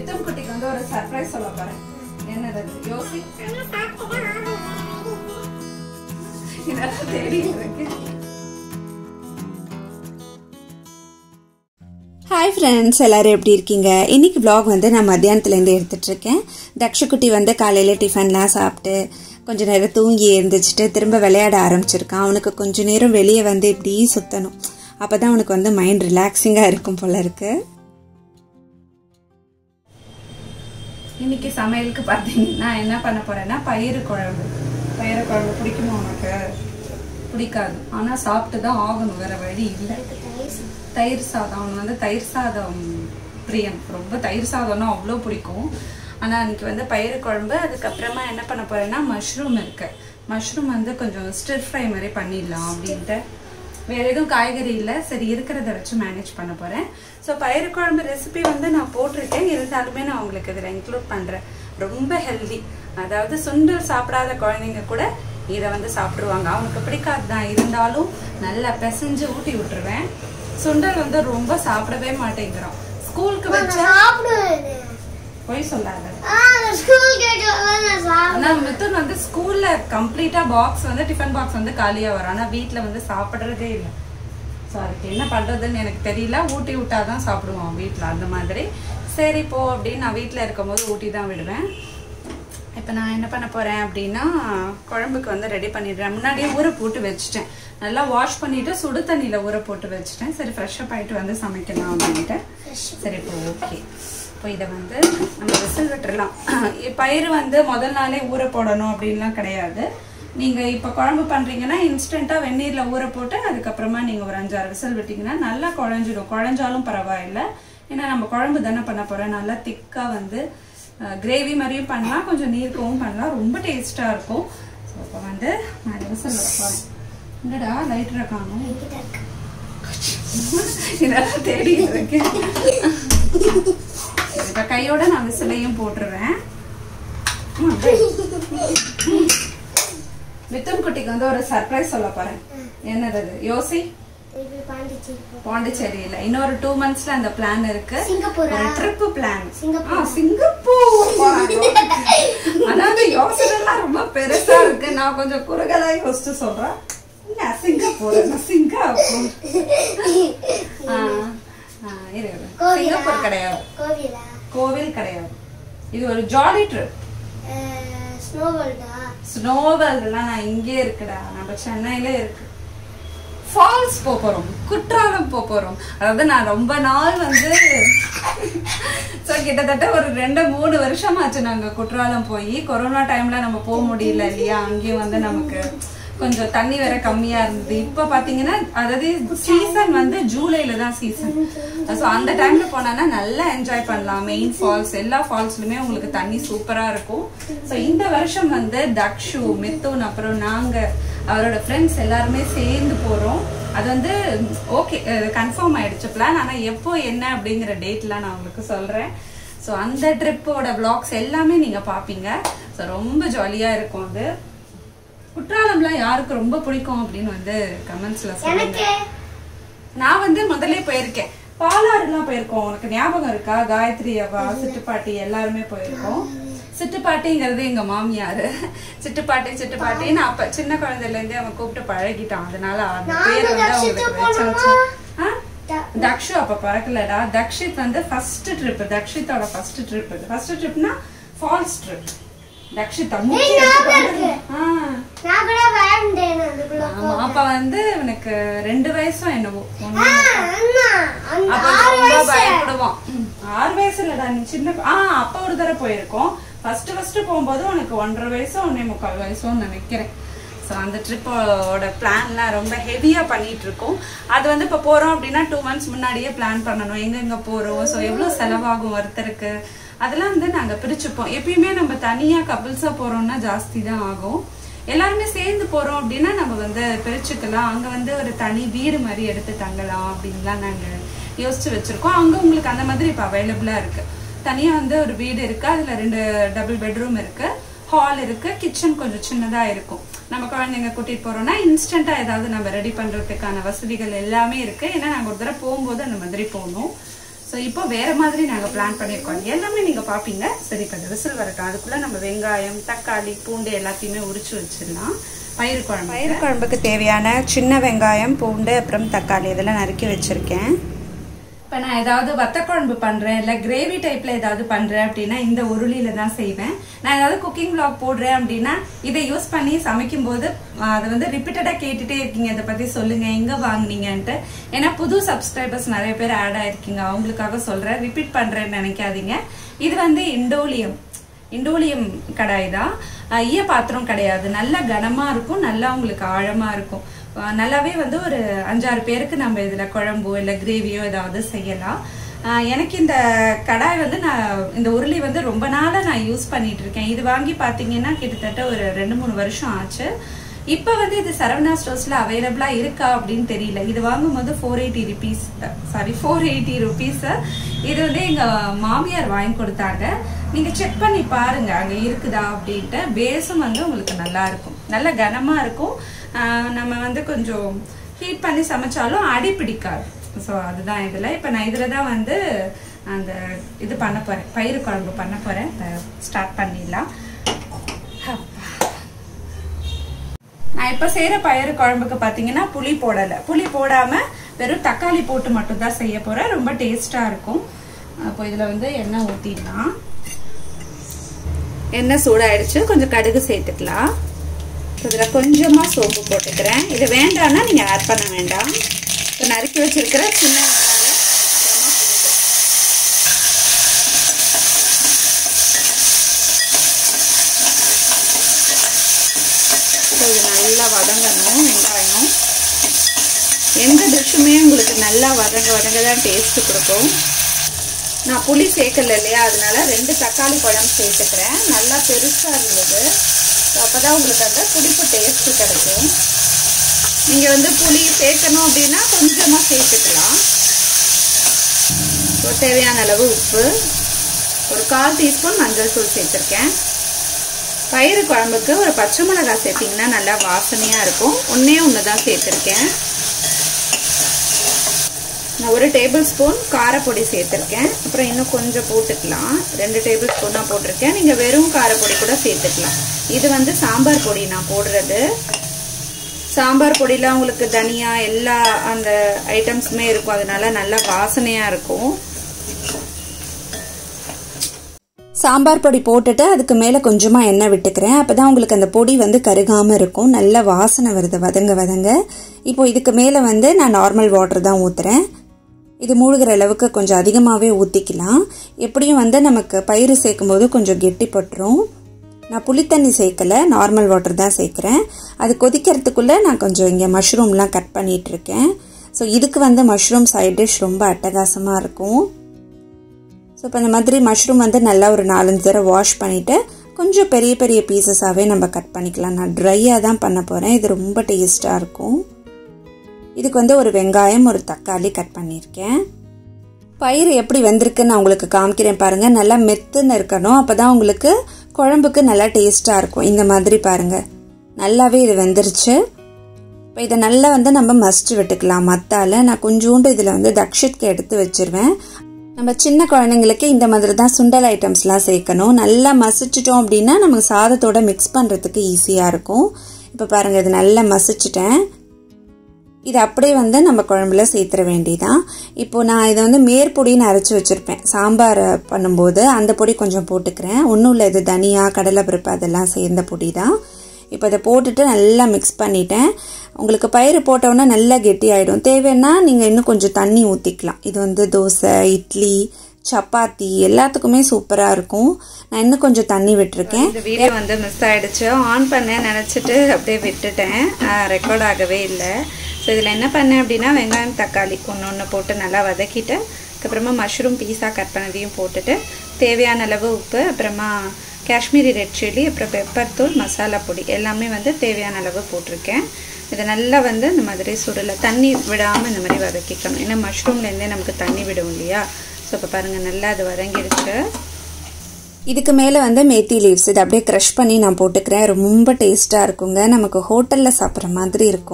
மித்தம் குட்டிக்கு வந்து ஒரு சர்ப்ரைஸ் சொல்ல போறேன் என்னது அது? யோசி இதெல்லாம் தேடி இருக்கு ஹாய் ஃப்ரெண்ட்ஸ் எல்லாரும் எப்படி இருக்கீங்க இன்னைக்கு vlog வந்து நான் மத்தியானத்துலேருந்து எடுத்துட்ருக்கேன் தக்ஷகுட்டி வந்து காலையில் டிஃபன்லாம் சாப்பிட்டு கொஞ்ச நேரம் தூங்கி எழுந்திரிச்சிட்டு திரும்ப விளையாட ஆரம்பிச்சிருக்கான் அவனுக்கு கொஞ்ச நேரம் வெளியே வந்து இப்படி சுற்றணும் அப்போ தான் அவனுக்கு வந்து மைண்ட் ரிலாக்ஸிங்காக இருக்கும் போல இருக்கு இன்னைக்கு சமையலுக்கு பார்த்தீங்கன்னா என்ன பண்ண போறேன்னா பயிறு குழம்பு பயிறு குழம்பு பிடிக்குமா உனக்கு பிடிக்காது ஆனா சாப்பிட்டு தான் ஆகணும் வேற வழி இல்லை தயிர் சாதம் அவன் வந்து தயிர் சாதம் பிரியன் ரொம்ப தயிர் சாதம்னா அவ்வளோ பிடிக்கும் ஆனா இன்னைக்கு வந்து பயிறு குழம்பு அதுக்கப்புறமா என்ன பண்ண போறேன்னா மஷ்ரூம் இருக்கு மஷ்ரூம் வந்து கொஞ்சம் ஸ்டிர் ஃப்ரை மாதிரி பண்ணிடலாம் அப்படின்ட்டு வேற எதுவும் காய்கறி இல்லை சரி இருக்கிறத வச்சு மேனேஜ் பண்ண போறேன் ஸோ பயிறு குழம்பு ரெசிபி வந்து நான் போட்டிருக்கேன் இருந்தாலுமே நான் உங்களுக்கு இதில் இன்க்ளூட் பண்றேன் ரொம்ப ஹெல்தி அதாவது சுண்டல் சாப்பிடாத குழந்தைங்க கூட இதை வந்து சாப்பிடுவாங்க அவனுக்கு பிடிக்காது தான் இருந்தாலும் நல்லா பிசைஞ்சு ஊட்டி விட்டுருவேன் சுண்டல் வந்து ரொம்ப சாப்பிடவே மாட்டேங்கிறான் ஸ்கூலுக்கு வச்சா போய் சொல்லாத ஆனா மிதுன் வந்து ஸ்கூல்ல கம்ப்ளீட்டா பாக்ஸ் வந்து டிஃபன் பாக்ஸ் வந்து காலியா வரும் ஆனா வீட்ல வந்து சாப்பிடுறதே இல்லை ஸோ அதுக்கு என்ன பண்றதுன்னு எனக்கு தெரியல ஊட்டி விட்டாதான் சாப்பிடுவான் வீட்ல அந்த மாதிரி சரி போ அப்படின்னு நான் வீட்ல இருக்கும்போது ஊட்டி தான் விடுவேன் இப்போ நான் என்ன பண்ண போறேன் அப்படின்னா குழம்புக்கு வந்து ரெடி பண்ணிடுறேன் முன்னாடியே ஊற போட்டு வச்சுட்டேன் நல்லா வாஷ் பண்ணிட்டு சுடு தண்ணியில ஊற போட்டு வச்சுட்டேன் சரி ஃப்ரெஷ்அப் ஆயிட்டு வந்து சமைக்கலாம் அப்படின்ட்டு சரி இப்போ ஓகே இப்போ இதை வந்து நம்ம விசில் விட்டுறலாம் பயிர் வந்து முதல் நாளே ஊற போடணும் அப்படின்லாம் கிடையாது நீங்க இப்போ குழம்பு பண்றீங்கன்னா இன்ஸ்டன்ட்டா வெந்நீர்ல ஊற போட்டு அதுக்கப்புறமா நீங்க ஒரு அஞ்சாறு விசில் விட்டீங்கன்னா நல்லா குழஞ்சிடும் குழஞ்சாலும் பரவாயில்லை ஏன்னா நம்ம குழம்பு தானே பண்ண போறோம் நல்லா திக்கா வந்து கிரேவி மாதிரியும் பண்ணலாம் கொஞ்சம் நீர்க்கவும் பண்ணலாம் ரொம்ப டேஸ்டா இருக்கும் ஸோ இப்போ வந்து நான் விசில் விட போறேன் என்னடா லைட்டரை காணும் இதெல்லாம் தேடி இருக்கேன் இப்போ கையோட நான் விசிலையும் போட்டுருவேன் ம், ம். மிதுன் குட்டிக்கு வந்து ஒரு சர்ப்ரைஸ் சொல்ல போறேன் என்னது அது? யோசி பாண்டிச்சேரியில இன்னொரு டூ மந்த்ஸ்ல அந்த பிளான் இருக்கு சிங்கப்பூரா? ஒரு ட்ரிப் பிளான் சிங்கப்பூர் போறாங்க. அதாவது யோசனை எல்லாம் ரொம்ப பெருசா இருக்கு நான் கொஞ்சம் குறுகலா யோசிச்சு சொல்றேன் இல்ல சிங்கப்பூர் என்ன சிங்கப்பூர் ஆ, ஆ, இரு, இரு. கோவிலா? சிங்கப்பூர் கிடையாது கோவிலா கோவில் கிடையாது இது ஒரு ஜாலி ட்ரிப் ஸ்னோ வேர்ல்டா ஸ்னோவெல்லாம் நான் இங்கே இருக்குடா நம்ம சென்னையில இருக்கு ஃபால்ஸ் போக போறோம் குற்றாலம் போக போறோம் அதாவது நான் ரொம்ப நாள் வந்து ஸோ கிட்டத்தட்ட ஒரு ரெண்டு மூணு வருஷம் ஆச்சு நாங்க குற்றாலம் போய் கொரோனா டைம்ல நம்ம போக முடியல இல்லையா அங்கேயும் வந்து நமக்கு கொஞ்சம் தண்ணி வேற கம்மியா இருந்தது இப்ப பாத்தீங்கன்னா அதாவது சீசன் வந்து ஜூலைல தான் சீசன் ஸோ அந்த டைம்ல போனா நல்லா என்ஜாய் பண்ணலாம் மெயின் ஃபால்ஸ் எல்லா ஃபால்ஸ்லயுமே உங்களுக்கு தண்ணி சூப்பரா இருக்கும் ஸோ இந்த வருஷம் வந்து தக்ஷு மித்துன் அப்புறம் நாங்க அவரோட ஃப்ரெண்ட்ஸ் எல்லாருமே சேர்ந்து போறோம் அது வந்து ஓகே கன்ஃபார்ம் ஆயிடுச்சு பிளான் ஆனா எப்போ என்ன அப்படிங்கிற டேட்லாம் நான் உங்களுக்கு சொல்றேன் ஸோ அந்த ட்ரிப்போட vlogs எல்லாமே நீங்க பாப்பீங்க ஸோ ரொம்ப ஜாலியா இருக்கும் அது குற்றாலம்லாம் யாருக்கு ரொம்ப பிடிக்கும் அப்படின்னு வந்து கமெண்ட்ஸ்ல சொல்லுங்க எனக்கு நான் வந்து முதல்ல போயிருக்கேன் பாலாறுலாம் போயிருக்கோம் உனக்கு ஞாபகம் இருக்கா காயத்ரி அவா சிட்டுப்பாட்டி எல்லாருமே போயிருக்கோம் சிட்டுப்பாட்டிங்கிறது எங்க மாமியாரு சிட்டுப்பாட்டி சிட்டுப்பாட்டின்னு அப்ப சின்ன குழந்தையில இருந்தே அவன் கூப்பிட்டு பழகிட்டான் அதனால அந்த பேர் வந்து அவங்களுக்கு வச்சாச்சு ஆ? தக்ஷு அப்ப பறக்கலடா தக்ஷித் வந்து ஃபர்ஸ்ட் ட்ரிப் தக்ஷித்தோட ஃபர்ஸ்ட் ட்ரிப் இது ஃபர்ஸ்ட் ட்ரிப்னா ஃபால்ஸ் ட்ரிப் தக்ஷித் மூச்சு எடுத்துட்டு ஆ நான் கூட வாழ்ந்தேன் அதுக்குள்ள ஆமா அப்ப வந்து எனக்கு ரெண்டு வயசும் என்னவோ ஒண்ணு அண்ணா அந்த அப்ப ரொம்ப பயப்படுவான் ம், ஆறு வயசு இல்லடா நீ சின்ன ஆ அப்ப ஒரு தடவை போயிருக்கோம் ஃபர்ஸ்ட் ஃபர்ஸ்ட் போகும்போது உனக்கு ஒன்றரை வயசோ ஒன்னே முக்கால் வயசோ நினைக்கிறேன் ஸோ அந்த ட்ரிப்போட பிளான்லாம் ரொம்ப ஹெவியாக பண்ணிட்டு இருக்கோம் அது வந்து இப்போ போகிறோம் அப்படின்னா டூ மந்த்ஸ் முன்னாடியே பிளான் பண்ணணும் எங்கெங்கே போகிறோம் ஸோ எவ்வளோ செலவாகும் ஒருத்தருக்கு அதெல்லாம் வந்து நாங்கள் பிரிச்சுப்போம் எப்பயுமே நம்ம தனியாக கப்பிள்ஸாக போகிறோம்னா ஜாஸ்தி தான் ஆகும் எல்லாருமே சேர்ந்து போறோம் அப்படின்னா நம்ம வந்து பிரிச்சுக்கலாம் அங்க வந்து ஒரு தனி வீடு மாதிரி எடுத்து தங்கலாம் அப்படின்லாம் நாங்க யோசிச்சு வச்சிருக்கோம் அங்க உங்களுக்கு அந்த மாதிரி இப்ப அவைலபிளா இருக்கு தனியா வந்து ஒரு வீடு இருக்கு அதுல ரெண்டு டபுள் பெட்ரூம் இருக்கு ஹால் இருக்கு கிச்சன் கொஞ்சம் சின்னதா இருக்கும் நம்ம குழந்தைங்க கூட்டிட்டு போறோம்னா இன்ஸ்டன்டா ஏதாவது நம்ம ரெடி பண்றதுக்கான வசதிகள் எல்லாமே இருக்கு ஏன்னா நாங்க ஒரு தடவை போகும்போது அந்த மாதிரி போகணும் ஸோ ஸோ இப்போ வேற மாதிரி நாங்க பிளான் பண்ணியிருக்கோம் எல்லாமே நீங்க பாப்பீங்க சரி கொஞ்சம் விசில் வரட்டும் அதுக்குள்ள நம்ம வெங்காயம் தக்காளி பூண்டு எல்லாத்தையுமே உரிச்சு வச்சிடலாம் பயிர் குழம்பு பயிர் குழம்புக்கு தேவையான சின்ன வெங்காயம் பூண்டு அப்புறம் தக்காளி இதெல்லாம் நறுக்கி வச்சிருக்கேன் இப்போ நான் ஏதாவது வத்த குழம்பு பண்ணுறேன் இல்லை கிரேவி டைப்பில் ஏதாவது பண்ணுறேன் அப்படின்னா இந்த உருளியில தான் செய்வேன் நான் ஏதாவது குக்கிங் vlog போடுறேன் அப்படின்னா இதை யூஸ் பண்ணி சமைக்கும் போது ஆஹ், அதை வந்து ரிப்பீட்டடாக கேட்டுட்டே இருக்கீங்க இதை பற்றி சொல்லுங்கள் எங்கே வாங்குனீங்கன்ட்டு ஏன்னா புது சப்ஸ்கிரைபர்ஸ் நிறைய பேர் ஆட் ஆயிருக்கீங்க அவங்களுக்காக சொல்கிறேன் ரிப்பீட் பண்ணுறேன்னு நினைக்காதீங்க இது வந்து இண்டோலியம் இண்டோலியம் கடாய் தான் அஹ் ஈய பாத்திரம் கிடையாது நல்லா கனமா இருக்கும் நல்லா உங்களுக்கு ஆழமா இருக்கும் அஹ் நல்லாவே வந்து ஒரு அஞ்சாறு பேருக்கு நம்ம இதுல குழம்போ இல்லை கிரேவியோ ஏதாவது செய்யலாம் அஹ் எனக்கு இந்த கடாய் வந்து நான் இந்த உருளி வந்து ரொம்ப நாளா நான் யூஸ் பண்ணிட்டு இருக்கேன் இது வாங்கி பாத்தீங்கன்னா கிட்டத்தட்ட ஒரு ரெண்டு மூணு வருஷம் ஆச்சு இப்போ வந்து இது சரவணா ஸ்டோர்ஸ்ல அவைலபிளா இருக்கா அப்படின்னு தெரியல இது வாங்கும்போது four eighty rupees sorry four eighty rupees இது வந்து எங்க மாமியார் வாங்கி கொடுத்தாங்க நீங்க செக் பண்ணி பாருங்க அங்க இருக்குதா அப்படின்ட்டு பேஸும் வந்து உங்களுக்கு நல்லா இருக்கும் நல்ல கனமா இருக்கும் ஆஹ் நம்ம வந்து கொஞ்சம் ஹீட் பண்ணி சமைச்சாலும் அடி பிடிக்காது ஸோ அதுதான் இதுல இப்போ நான் இதுல தான் வந்து அந்த இது பண்ண போறேன் பயிறு குழம்பு பண்ண போறேன் ஸ்டார்ட் பண்ணிடலாம் அப்பா. நான் இப்போ செய்கிற பயிறு குழம்புக்கு பார்த்தீங்கன்னா புளி போடலை புளி போடாமல் வெறும் தக்காளி போட்டு மட்டும் தான் செய்ய போகிறேன் ரொம்ப டேஸ்ட்டாக இருக்கும் அப்போ இதில் வந்து எண்ணெய் ஊற்றிடலாம் எண்ணெய் சூடாயிடுச்சு கொஞ்சம் கடுகு சேர்த்துக்கலாம் இதில் கொஞ்சமாக சோம்பு போட்டுக்கிறேன் இது வேண்டாம்னா நீங்கள் ஆட் பண்ண வேண்டாம் இப்போ நறுக்கி வச்சிருக்கிற சின்ன வெங்காயம் ஸோ இது நல்லா வதங்கணும் வெங்காயம் எந்த டிஷ்ஷுமே உங்களுக்கு நல்லா வதங்க வதங்க தான் டேஸ்ட்டு கொடுக்கும் நான் புளி சேர்க்கல இல்லையா அதனால ரெண்டு தக்காளி பழம் சேர்த்துக்கிறேன் நல்லா பெருசாக இருந்தது ஸோ அப்போ தான் உங்களுக்கு அந்த புளிப்பு டேஸ்ட்டு கிடைக்கும் நீங்கள் வந்து புளி சேர்க்கணும் அப்படின்னா கொஞ்சமாக சேர்த்துக்கலாம் ஸோ தேவையான அளவு உப்பு ஒரு கால் டீஸ்பூன் மஞ்சள் தூள் சேர்த்துருக்கேன் பயிறு குழம்புக்கு ஒரு பச்சை மிளகாய் சேர்த்திங்கன்னா நல்லா வாசனையாக இருக்கும் ஒன்றே ஒன்று தான் சேர்த்துருக்கேன் நான் ஒரு டேபிள் ஸ்பூன் காரப்பொடி சேர்த்துருக்கேன் அப்புறம் இன்னும் கொஞ்சம் போட்டுக்கலாம் ரெண்டு டேபிள் ஸ்பூனாக போட்டிருக்கேன் நீங்கள் வெறும் காரப்பொடி கூட சேர்த்துக்கலாம் இது வந்து சாம்பார் பொடி நான் போடுறது சாம்பார் பொடியில் உங்களுக்கு தனியா எல்லா அந்த ஐட்டம்ஸுமே இருக்கும் அதனால நல்லா வாசனையாக இருக்கும் சாம்பார் பொடி போட்டுட்டு அதுக்கு மேலே கொஞ்சமாக எண்ணெய் விட்டுக்கிறேன் அப்போ தான் உங்களுக்கு அந்த பொடி வந்து கருகாமல் இருக்கும் நல்ல வாசனை வருது வதங்க வதங்க இப்போ இதுக்கு மேலே வந்து நான் நார்மல் வாட்டர் தான் ஊற்றுறேன் இது மூழ்கிற அளவுக்கு கொஞ்சம் அதிகமாகவே ஊற்றிக்கலாம் எப்படியும் வந்து நமக்கு பயிறு சேர்க்கும் போது கொஞ்சம் கெட்டிப்பட்டுரும் நான் புளித்தண்ணி சேர்க்கல நார்மல் வாட்டர் தான் சேர்க்குறேன் அது கொதிக்கிறதுக்குள்ளே நான் கொஞ்சம் இங்கே மஷ்ரூம்லாம் கட் பண்ணிட்டு இருக்கேன் ஸோ இதுக்கு வந்து மஷ்ரூம் சைட் டிஷ் ரொம்ப அட்டகாசமாக இருக்கும் ஸோ இப்போ இந்த மாதிரி மஷ்ரூம் வந்து நல்லா ஒரு நாலஞ்சு தடவை வாஷ் பண்ணிவிட்டு கொஞ்சம் பெரிய பெரிய பீசஸாகவே நம்ம கட் பண்ணிக்கலாம் நான் ட்ரையாக தான் பண்ண போகிறேன் இது ரொம்ப டேஸ்ட்டாக இருக்கும் இதுக்கு வந்து ஒரு வெங்காயம் ஒரு தக்காளி கட் பண்ணியிருக்கேன் பயிர் எப்படி வெந்திருக்குன்னு நான் உங்களுக்கு காமிக்கிறேன் பாருங்கள் நல்லா மெத்துன்னு இருக்கணும் அப்போ தான் உங்களுக்கு குழம்புக்கு நல்லா டேஸ்ட்டாக இருக்கும் இந்த மாதிரி பாருங்கள் நல்லாவே இது வெந்துருச்சு இப்போ இதை நல்லா வந்து நம்ம மசிச்சு விட்டுக்கலாம் மத்தால நான் கொஞ்சோண்டு இதில் வந்து தக்ஷித்க்கு எடுத்து வச்சிருவேன் நம்ம சின்ன குழந்தைங்களுக்கு இந்த மாதிரி தான் சுண்டல் ஐட்டம்ஸ்லாம் சேர்க்கணும் நல்லா மசிச்சிட்டோம் அப்படின்னா நமக்கு சாதத்தோட மிக்ஸ் பண்ணுறதுக்கு ஈஸியாக இருக்கும் இப்போ பாருங்கள் இது நல்லா மசிச்சிட்டேன் இது அப்படியே வந்து நம்ம குழம்புல சேர்த்துற வேண்டியதான் இப்போ நான் இதை வந்து மேற்பொடின்னு அரைச்சி வச்சுருப்பேன் சாம்பார் பண்ணும்போது அந்த பொடி கொஞ்சம் போட்டுக்கிறேன் ஒன்றும் இல்லை இது தனியா கடலைப்பருப்பு அதெல்லாம் சேர்ந்த பொடி தான் இப்போ இதை போட்டுட்டு நல்லா மிக்ஸ் பண்ணிட்டேன் உங்களுக்கு பயிறு போட்டோன்னா நல்லா கெட்டி ஆகிடும் தேவைன்னா நீங்கள் இன்னும் கொஞ்சம் தண்ணி ஊற்றிக்கலாம் இது வந்து தோசை இட்லி சப்பாத்தி எல்லாத்துக்குமே சூப்பராக இருக்கும் நான் இன்னும் கொஞ்சம் தண்ணி விட்டுருக்கேன் இந்த வீடியோ வந்து மிஸ் ஆயிடுச்சு ஆன் பண்ண நினச்சிட்டு அப்படியே விட்டுட்டேன் ரெக்கார்ட் ஆகவே இல்லை ஸோ இதில் என்ன பண்ணேன் அப்படின்னா வெங்காயம் தக்காளி ஒன்று ஒன்று போட்டு நல்லா வதக்கிட்டு அதுக்கப்புறமா மஷ்ரூம் பீஸாக கட் பண்ணதையும் போட்டுட்டு தேவையான அளவு உப்பு அப்புறமா காஷ்மீரி ரெட் சில்லி அப்புறம் பெப்பர் தூள் மசாலா பொடி எல்லாமே வந்து தேவையான அளவு போட்டிருக்கேன் இதை நல்லா வந்து இந்த மாதிரி சுடலை தண்ணி விடாமல் இந்த மாதிரி வதக்கிக்கணும் ஏன்னா மஷ்ரூம்லேருந்தே நமக்கு தண்ணி விடும் இல்லையா ஸோ இப்போ பாருங்கள் நல்லா அது வதங்கிடுச்சு இதுக்கு மேலே வந்து மேத்தி லீவ்ஸ் இது அப்படியே க்ரஷ் பண்ணி நான் போட்டுக்கிறேன் ரொம்ப டேஸ்ட்டாக இருக்குங்க நமக்கு ஹோட்டலில் சாப்பிட்ற மாதிரி இருக்கும்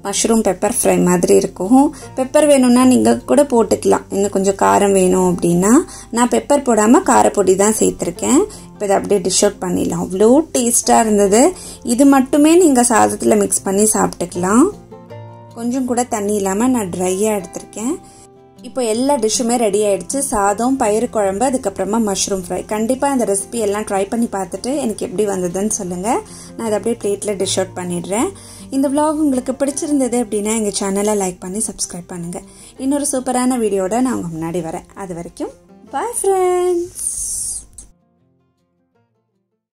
மஷ்ரூம் பெப்பர் ஃப்ரை மாதிரி இருக்கும் பெப்பர் வேணும்னா நீங்கள் கூட போட்டுக்கலாம் இன்னும் கொஞ்சம் காரம் வேணும் அப்படின்னா நான் பெப்பர் போடாமல் காரப்பொடி தான் சேர்த்துருக்கேன் இப்போ இதை அப்படியே டிஷ் அவுட் பண்ணிடலாம் அவ்வளோ டேஸ்ட்டாக இருந்தது இது மட்டுமே நீங்கள் சாதத்தில் மிக்ஸ் பண்ணி சாப்பிட்டுக்கலாம் கொஞ்சம் கூட தண்ணி இல்லாமல் நான் ட்ரையாக எடுத்திருக்கேன் இப்போ எல்லா டிஷ்ஷுமே ரெடி ஆயிடுச்சு சாதம் பயிறு குழம்பு அதுக்கப்புறமா மஷ்ரூம் ஃப்ரை கண்டிப்பாக இந்த ரெசிபி எல்லாம் ட்ரை பண்ணி பார்த்துட்டு எனக்கு எப்படி வந்ததுன்னு சொல்லுங்கள் நான் அதை அப்படியே பிளேட்டில் டிஷ் அவுட் பண்ணிடுறேன் இந்த vlog உங்களுக்கு பிடிச்சிருந்தது அப்படின்னா எங்கள் சேனலை லைக் பண்ணி சப்ஸ்கிரைப் பண்ணுங்கள் இன்னொரு சூப்பரான வீடியோட நான் உங்கள் முன்னாடி வரேன் அது வரைக்கும் பாய் ஃப்ரெண்ட்ஸ்